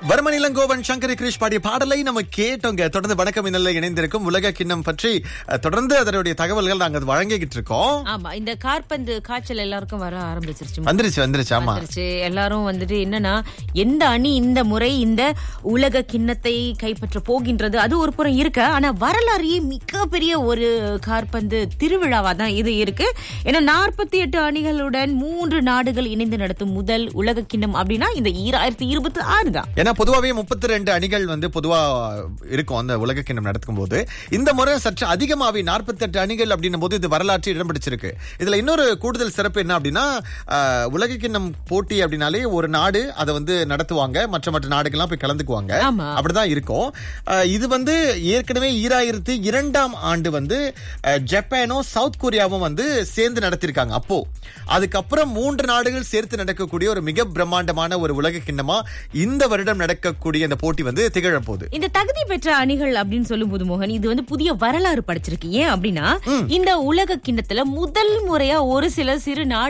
வர்மன் இளங்கோவன் சங்கரி கிரிஷ் பாடிய பாடலை நம்ம கேட்டோங்க தொடர்ந்து வணக்கம் இன்னல்ல இணைந்திருக்கும் உலக கிண்ணம் பற்றி அஹ், தொடர்ந்து அதனுடைய தகவல்கள் நாங்க அது வழங்கிக்கிட்டு இருக்கோம் ஆமா இந்த கார்பந்து காய்ச்சல் எல்லாருக்கும் வர ஆரம்பிச்சிருச்சு வந்துருச்சு வந்துருச்சு ஆமா வந்துருச்சு எல்லாரும் வந்துட்டு என்னன்னா எந்த அணி இந்த முறை இந்த உலக கிண்ணத்தை கைப்பற்ற போகின்றது அது ஒரு புறம் இருக்கு ஆனா வரலாறையே மிகப்பெரிய ஒரு கார்பந்து திருவிழாவா தான் இது இருக்கு ஏன்னா நாற்பத்தி எட்டு அணிகளுடன் மூன்று நாடுகள் இணைந்து நடத்தும் முதல் உலக கிண்ணம் அப்படின்னா இந்த ஈராயிரத்தி இருபத்தி ஆறு தான் ஏன்னா பொதுவாவே முப்பத்தி ரெண்டு அணிகள் வந்து பொதுவா இருக்கும் அந்த உலக கிண்ணம் நடக்கும் போது இந்த முறை சற்று அதிகமாவே 48 அணிகள் அப்படின்னும் போது இது வரலாற்று இடம் பிடிச்சிருக்கு இதுல இன்னொரு கூடுதல் சிறப்பு என்ன அப்படின்னா அஹ், உலக கிண்ணம் போட்டி அப்படின்னாலே ஒரு நாடு அதை வந்து நடத்துவாங்க மற்ற மற்ற நாடுகள்லாம் போய் கலந்துக்குவாங்க ஆமா. அப்படிதான் இருக்கும் அஹ், இது வந்து ஏற்கனவே ஈராயிரத்தி இரண்டாம் ஆண்டு வந்து அஹ், ஜப்பானும் சவுத் கொரியாவும் வந்து சேர்ந்து நடத்திருக்காங்க அப்போ அதுக்கப்புறம் மூன்று நாடுகள் சேர்த்து நடக்கக்கூடிய ஒரு மிக பிரம்மாண்டமான ஒரு உலக கிண்ணமா இந்த வருடம் நடக்கக்கூடிய இந்த போட்டி வந்து திகழ போகுது இந்த தகுதி பெற்ற அணிகள் அப்படின்னு சொல்லும் போது மோகன் இது வந்து புதிய வரலாறு படைச்சிருக்கு ஏன் அப்படின்னா இந்த உலக கிண்ணத்துல முதல் முறையா ஒரு சில சிறு நாடு